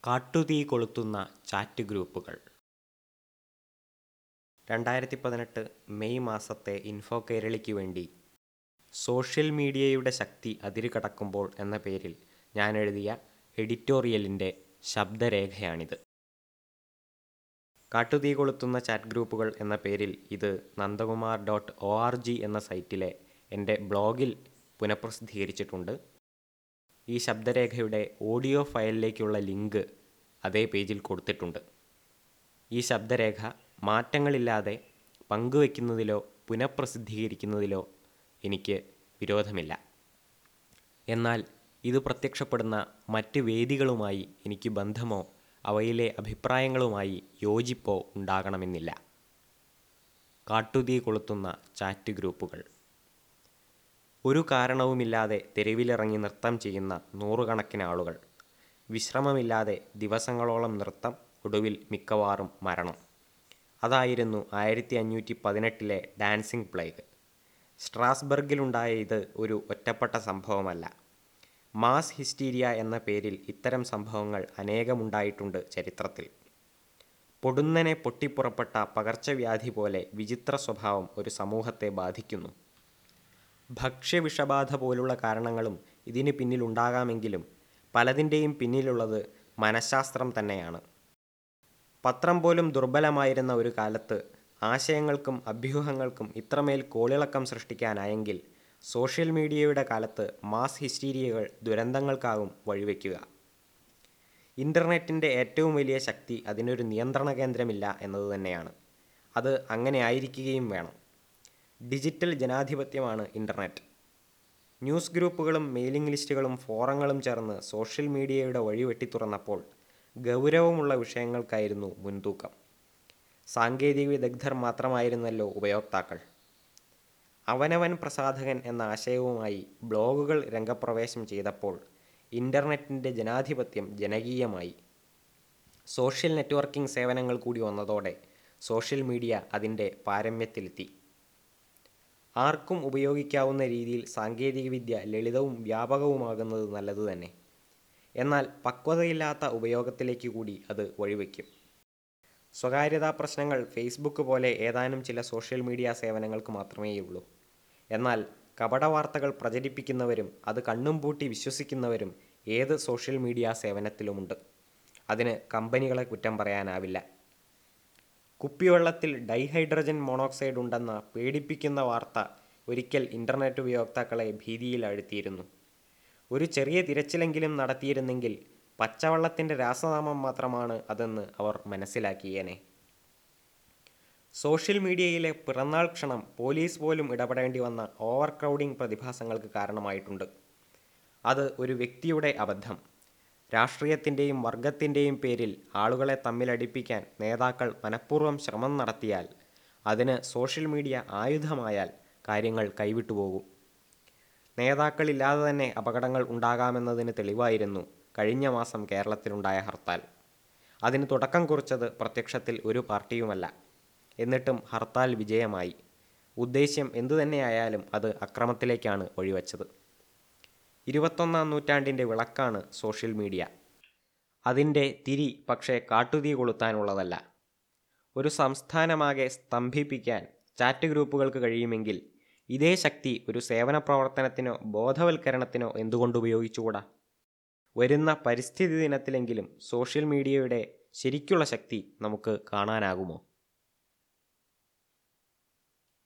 കാട്ടുതീ കൊളുത്തുന്ന ചാറ്റ് ഗ്രൂപ്പുകൾ രണ്ടായിരത്തി പതിനെട്ട് മെയ് മാസത്തെ ഇൻഫോ കേരളിക്ക് വേണ്ടി സോഷ്യൽ മീഡിയയുടെ ശക്തി അതിരുകടക്കുമ്പോൾ എന്ന പേരിൽ ഞാൻ എഴുതിയ എഡിറ്റോറിയലിൻ്റെ ശബ്ദരേഖയാണിത് കാട്ടുതീ കൊളുത്തുന്ന ചാറ്റ് ഗ്രൂപ്പുകൾ എന്ന പേരിൽ ഇത് Nandakumar dot O R G എന്ന സൈറ്റിലെ എൻ്റെ ബ്ലോഗിൽ പുനഃപ്രസിദ്ധീകരിച്ചിട്ടുണ്ട് ഈ ശബ്ദരേഖയുടെ ഓഡിയോ ഫയലിലേക്കുള്ള ലിങ്ക് അതേ പേജിൽ കൊടുത്തിട്ടുണ്ട് ഈ ശബ്ദരേഖ മാറ്റങ്ങളില്ലാതെ പങ്കുവയ്ക്കുന്നതിലോ പുനഃപ്രസിദ്ധീകരിക്കുന്നതിലോ എനിക്ക് വിരോധമില്ല എന്നാൽ ഇത് പ്രത്യക്ഷപ്പെടുന്ന മറ്റ് വേദികളുമായി എനിക്ക് ബന്ധമോ അവയിലെ അഭിപ്രായങ്ങളുമായി യോജിപ്പോ ഉണ്ടാകണമെന്നില്ല കാട്ടുതീ കൊളുത്തുന്ന ചാറ്റ് ഗ്രൂപ്പുകൾ ഒരു കാരണവുമില്ലാതെ തെരുവിലിറങ്ങി നൃത്തം ചെയ്യുന്ന നൂറുകണക്കിന് ആളുകൾ വിശ്രമമില്ലാതെ ദിവസങ്ങളോളം നൃത്തം ഒടുവിൽ മിക്കവാറും മരണം അതായിരുന്നു ആയിരത്തി അഞ്ഞൂറ്റി പതിനെട്ടിലെ ഡാൻസിംഗ് പ്ലേഗ് സ്ട്രാസ്ബർഗിലുണ്ടായ ഇത് ഒരു ഒറ്റപ്പെട്ട സംഭവമല്ല മാസ് ഹിസ്റ്റീരിയ എന്ന പേരിൽ ഇത്തരം സംഭവങ്ങൾ അനേകമുണ്ടായിട്ടുണ്ട് ചരിത്രത്തിൽ പൊടുന്നനെ പൊട്ടിപ്പുറപ്പെട്ട പകർച്ചവ്യാധി പോലെ വിചിത്ര സ്വഭാവം ഒരു സമൂഹത്തെ ബാധിക്കുന്നു ഭക്ഷ്യവിഷബാധ പോലുള്ള കാരണങ്ങളും ഇതിന് പിന്നിലുണ്ടാകാമെങ്കിലും പലതിൻ്റെയും പിന്നിലുള്ളത് മനഃശാസ്ത്രം തന്നെയാണ് പത്രം പോലും ദുർബലമായിരുന്ന ഒരു കാലത്ത് ആശയങ്ങൾക്കും അഭ്യൂഹങ്ങൾക്കും ഇത്രമേൽ കോളിളക്കം സൃഷ്ടിക്കാനായെങ്കിൽ സോഷ്യൽ മീഡിയയുടെ കാലത്ത് മാസ് ഹിസ്റ്റീരിയകൾ ദുരന്തങ്ങൾക്കാകും വഴിവെക്കുക ഇൻ്റർനെറ്റിൻ്റെ ഏറ്റവും വലിയ ശക്തി അതിനൊരു നിയന്ത്രണ കേന്ദ്രമില്ല എന്നത് തന്നെയാണ് അത് അങ്ങനെ ആയിരിക്കുകയും വേണം ഡിജിറ്റൽ ജനാധിപത്യമാണ് ഇൻ്റർനെറ്റ് ന്യൂസ് ഗ്രൂപ്പുകളും മെയിലിംഗ് ലിസ്റ്റുകളും ഫോറങ്ങളും ചേർന്ന് സോഷ്യൽ മീഡിയയുടെ വഴി വെട്ടിത്തുറന്നപ്പോൾ ഗൗരവമുള്ള വിഷയങ്ങൾക്കായിരുന്നു മുൻതൂക്കം സാങ്കേതിക വിദഗ്ധർ മാത്രമായിരുന്നല്ലോ ഉപയോക്താക്കൾ അവനവൻ പ്രസാധകൻ എന്ന ആശയവുമായി ബ്ലോഗുകൾ രംഗപ്രവേശം ചെയ്തപ്പോൾ ഇൻ്റർനെറ്റിൻ്റെ ജനാധിപത്യം ജനകീയമായി സോഷ്യൽ നെറ്റ്വർക്കിംഗ് സേവനങ്ങൾ കൂടി വന്നതോടെ സോഷ്യൽ മീഡിയ അതിൻ്റെ പാരമ്യത്തിലെത്തി ആർക്കും ഉപയോഗിക്കാവുന്ന രീതിയിൽ സാങ്കേതികവിദ്യ ലളിതവും വ്യാപകവുമാകുന്നത് നല്ലത് തന്നെ എന്നാൽ പക്വതയില്ലാത്ത ഉപയോഗത്തിലേക്ക് കൂടി അത് വഴിവെക്കും സ്വകാര്യതാ പ്രശ്നങ്ങൾ ഫേസ്ബുക്ക് പോലെ ഏതാനും ചില സോഷ്യൽ മീഡിയ സേവനങ്ങൾക്ക് മാത്രമേയുള്ളൂ എന്നാൽ കപടവാർത്തകൾ പ്രചരിപ്പിക്കുന്നവരും അത് കണ്ണും പൂട്ടി വിശ്വസിക്കുന്നവരും ഏത് സോഷ്യൽ മീഡിയ സേവനത്തിലുമുണ്ട് അതിന് കമ്പനികളെ കുറ്റം പറയാനാവില്ല കുപ്പിവെള്ളത്തിൽ ഡൈഹൈഡ്രജൻ മോണോക്സൈഡ് ഉണ്ടെന്ന പേടിപ്പിക്കുന്ന വാർത്ത ഒരിക്കൽ ഇൻ്റർനെറ്റ് ഉപയോക്താക്കളെ ഭീതിയിൽ അഴുത്തിയിരുന്നു ഒരു ചെറിയ തിരച്ചിലെങ്കിലും നടത്തിയിരുന്നെങ്കിൽ പച്ചവെള്ളത്തിൻ്റെ രാസനാമം മാത്രമാണ് അതെന്ന് അവർ മനസ്സിലാക്കിയേനെ സോഷ്യൽ മീഡിയയിലെ പിറന്നാൾ ക്ഷണം പോലീസ് പോലും ഇടപെടേണ്ടി വന്ന ഓവർ ക്രൗഡിംഗ് പ്രതിഭാസങ്ങൾക്ക് കാരണമായിട്ടുണ്ട് അത് ഒരു വ്യക്തിയുടെ അബദ്ധം രാഷ്ട്രീയത്തിൻ്റെയും വർഗത്തിൻ്റെയും പേരിൽ ആളുകളെ തമ്മിലടിപ്പിക്കാൻ നേതാക്കൾ മനഃപൂർവ്വം ശ്രമം നടത്തിയാൽ അതിന് സോഷ്യൽ മീഡിയ ആയുധമായാൽ കാര്യങ്ങൾ കൈവിട്ടുപോകും നേതാക്കളില്ലാതെ തന്നെ അപകടങ്ങൾ ഉണ്ടാകാമെന്നതിന് തെളിവായിരുന്നു കഴിഞ്ഞ മാസം കേരളത്തിലുണ്ടായ ഹർത്താൽ അതിന് തുടക്കം കുറിച്ചത് പ്രത്യക്ഷത്തിൽ ഒരു പാർട്ടിയുമല്ല എന്നിട്ടും ഹർത്താൽ വിജയമായി ഉദ്ദേശ്യം എന്തുതന്നെയായാലും അത് അക്രമത്തിലേക്കാണ് വഴിവെച്ചത് ഇരുപത്തൊന്നാം നൂറ്റാണ്ടിൻ്റെ വിളക്കാണ് സോഷ്യൽ മീഡിയ അതിൻ്റെ തിരി പക്ഷേ കാട്ടുതീ കൊളുത്താനുള്ളതല്ല ഒരു സംസ്ഥാനമാകെ സ്തംഭിപ്പിക്കാൻ ചാറ്റ് ഗ്രൂപ്പുകൾക്ക് കഴിയുമെങ്കിൽ ഇതേ ശക്തി ഒരു സേവന പ്രവർത്തനത്തിനോ ബോധവൽക്കരണത്തിനോ എന്തുകൊണ്ട് ഉപയോഗിച്ചുകൂടാ വരുന്ന പരിസ്ഥിതി ദിനത്തിലെങ്കിലും സോഷ്യൽ മീഡിയയുടെ ശരിക്കുള്ള ശക്തി നമുക്ക് കാണാനാകുമോ